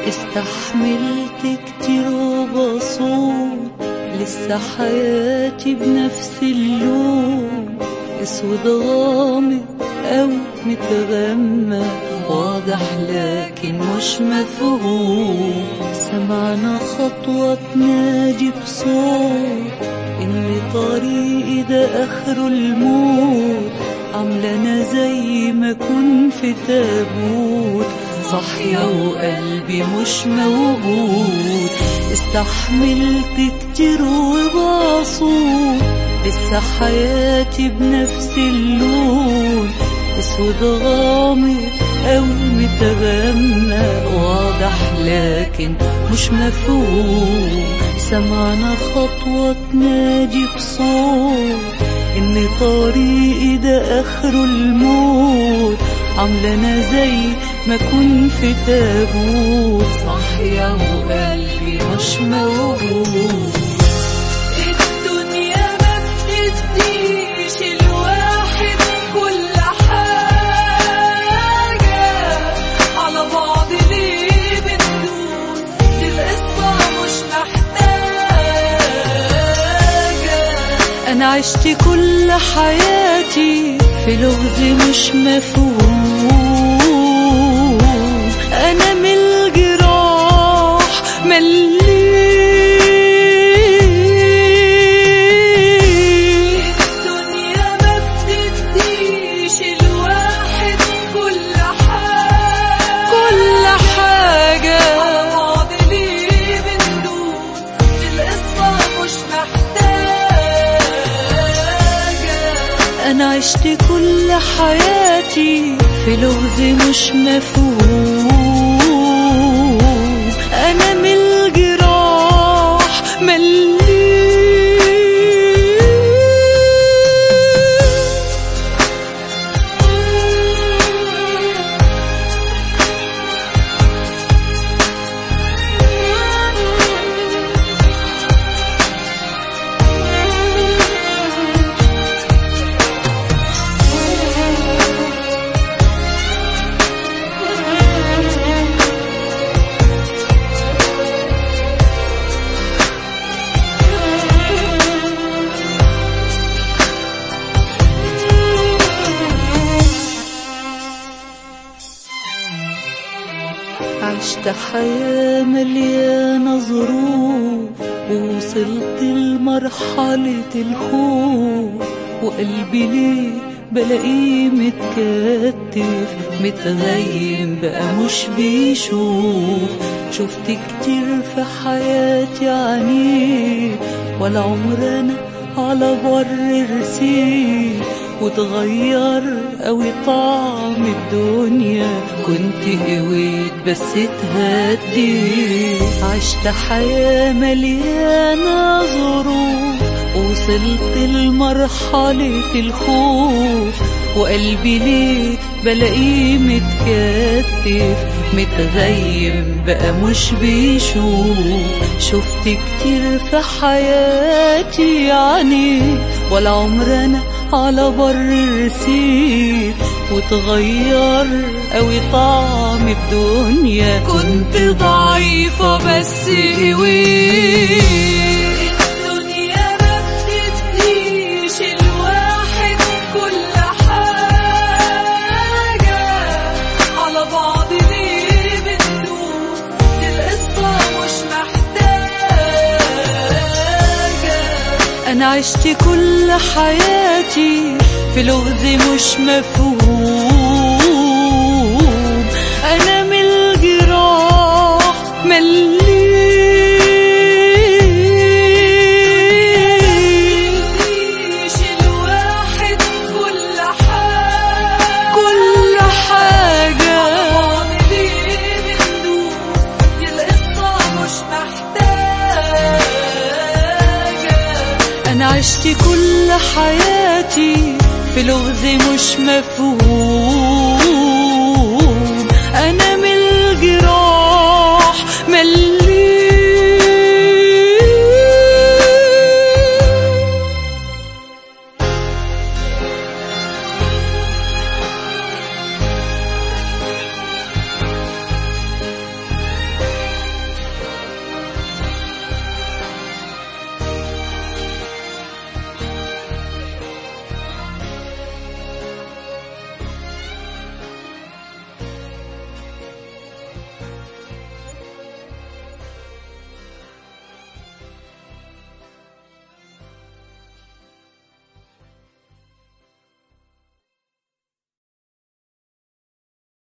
استحملت كتير وبصوم لسه حياتي بنفس اللون اسود غامق او متغمق واضح لكن مش مفهوم سمعنا خطوة تنادي بصوت ان طريقي ده اخره الموت عاملة زي ما كن في تابوت صاحية وقلبي مش موجود استحملت كتير وبصوت لسه حياتي بنفس اللون اسود غامق او متغمق واضح لكن مش مفهوم سمعنا خطوة تنادي بصوت ان طريقي ده اخره الموت عاملة زي ما كن في تابوت صاحية وقلبي مش موجود الدنيا ما بتديش الواحد كل حاجة على بعض ليه بندوس دي القصة مش محتاجة انا عشت كل حياتي في لغز مش مفهوم انا من الجراح مليت الدنيا ما بتديش الواحد كل حاجة كل حاجة على بعض ليه بندوس دي القصة مش محتاجة انا عشت كل حياتي في لغز مش مفهوم انا من الجراح مليت عشت حياة مليانة ظروف ووصلت لمرحلة الخوف وقلبي ليه بلاقيه متكتف متغيم بقى مش بيشوف شفت كتير في حياتي عنيد ولا عمر انا على بر رسيت وتغير قوي طعم الدنيا كنت قويت بس اتهديت عشت حياة مليانة ظروف وصلت لمرحلة الخوف وقلبي ليه بلاقيه متكتف متغيم بقى مش بيشوف شفت كتير في حياتي يعني ولا عمر انا على بر رسيت وتغير قوي طعم الدنيا كنت ضعيفة بس قويت الدنيا ما بتديش الواحد كل حاجة على بعض ليه بندوس دي القصة مش محتاجة انا عشت كل حياتي في لغز مش مفهوم انا من الجراح مليت مفيش الواحد كل حاجة كل حاجة بعض ليه بندوس دي القصة مش محتاجة انا عشت كل حياتي في لغز مش مفهوم